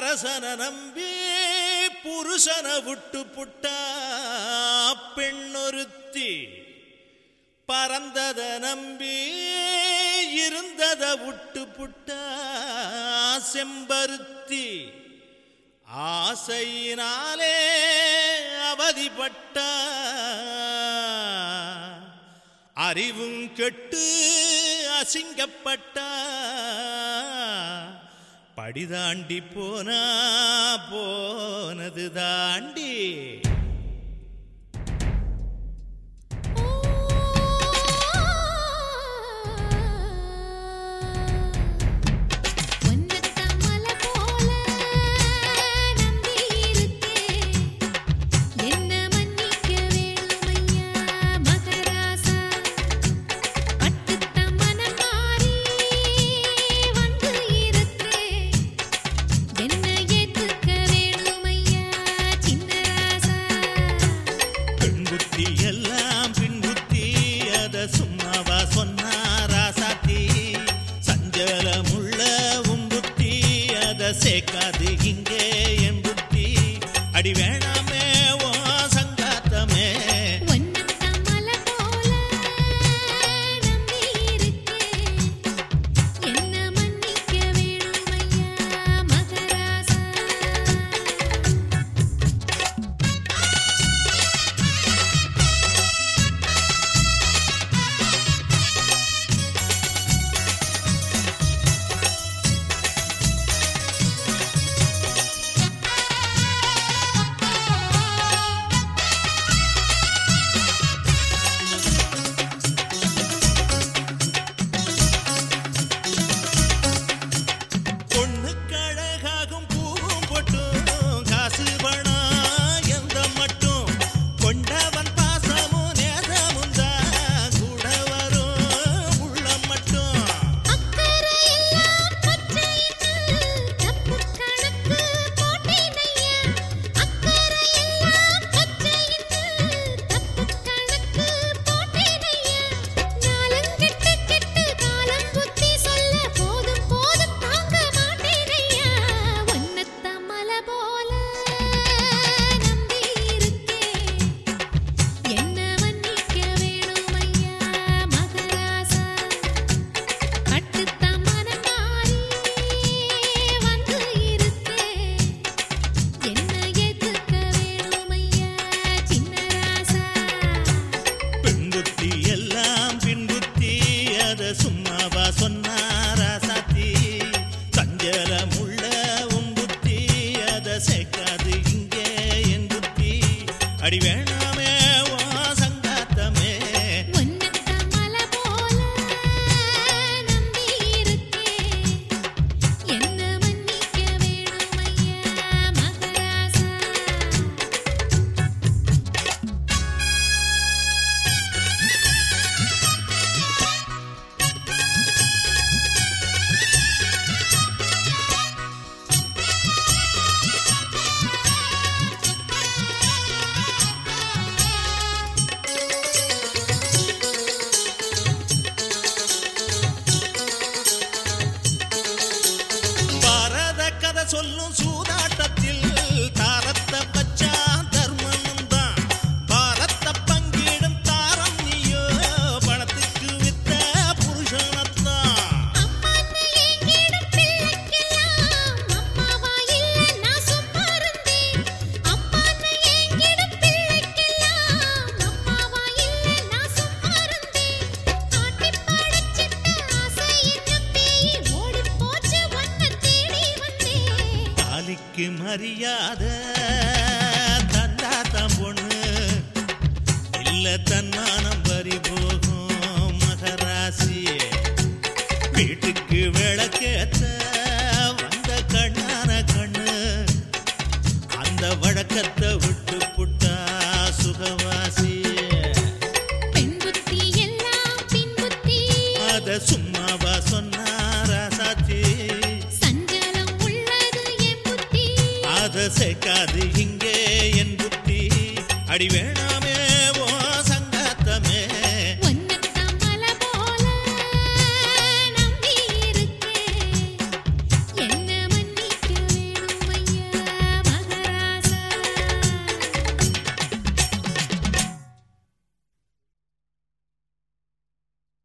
அரசன நம்பி புருஷன விட்டு புட்டா பெண்ணொருத்தி பறந்தத நம்பி இருந்தத விட்டு புட்டா செம்பருத்தி ஆசையினாலே அவதிப்பட்டா அறிவும் கெட்டு அசிங்கப்பட்டா படிதாண்டி போனா போனது தாண்டி ஒன்னத்தான் மலை போல நம்பி இருக்கேன் என்ன மன்னிக்க வேணுமையா மகராசா பட்டுத்தான் மனம் மாறி வந்து இருக்கேன் என்ன ஏத்துக்க வேணுமையா சின்னராசா பெண் புத்தி எல்லாம் பின் புத்தி அத சும்மாவா சொன்னா ராசாத்தி சஞ்சலமுள்ள உன் புத்தி அத சேர்க்காது இங்கே என் புத்தி அடி வேணாமே ஓ சங்காத்தமே ஒன்னத்தான் மலை போல நம்பி இருக்கேன் என்ன மன்னிக்க வேணுமையா மகராசா பொண்ணுக்கு அழகாகும் பூவும் பொட்டும் காசு பணம் எந்த மட்டும் கொண்டவன் பாசமும் நேசமும் தான் கூட வரும் உள்ளம் மட்டும் அக்கறை எல்லாம் பச்சைன்னு தப்பு கணக்கு போட்டேனையா அக்கறை எல்லாம் பச்சைன்னு தப்பு கணக்கு போட்டேனையா நாலங்கெட்டு கெட்டு காலம் புத்தி சொல்ல போதும் போதும் தாங்க மாட்டேனையா ஒன்னத்தான் மலை போல நம்பி இருக்கேன் என்ன மன்னிக்க வேணுமையா மகராசா கட்டுத்தான் மனம் மாறி வந்து இருக்கேன் என்ன எதுக்க வேணுமையா சின்னராசா பெண் புத்தி எல்லாம் பின் புத்தி அத சும்மாவா சொன்னாரா சாத்தி சஞ்சலமுள்ள உன் புத்தி அத சேர்க்காது இங்கே என் புத்தி அடி வேணாமே ஓ சங்காத்தமே ஒன்னத்தான் மலை போல நம்பி இருக்கேன் என்ன மன்னிக்க வேணுமையா மகராசா பாரத கதை சொல்லும் சூதாட்டத்தில் தாரத்தை பச்சா தர்மமும் தான் பாரத்தை பங்கிடும் தாரம் நீயோ பணத்துக்கு வித்த புருஷனத்தான் அம்மான்னு எங்கிடும் பிள்ளைக்கெல்லாம் அம்மாவா இல்ல நான் சும்மா இருந்தேன் அம்மான்னு எங்கிடும் பிள்ளைக்கெல்லாம் அம்மாவா இல்ல நான் சும்மா இருந்தேன் ஆட்டி படைச்சிட்ட ஆசையின் பேய் ஓடி போச்சு ஒன்ன தேடி வந்தேன் தாலிக்கு மரியாதை தந்தாத்தம் பொண்ணு இல்ல தன்மானம் பறி போகும் மகராசி வீட்டுக்கு விளக்கேத்த வந்த கண்ணான கண்ணு அந்த வழக்கத்தை விட்டு புட்டா சுகவாசி பெண் புத்தி எல்லாம் பின் புத்தி அத சும்மாவா சொன்னாரா சாத்தி சஞ்சலம் உள்ளது என் புத்தி அத சேர்க்காது இங்கே என் புத்தி அடி வேணா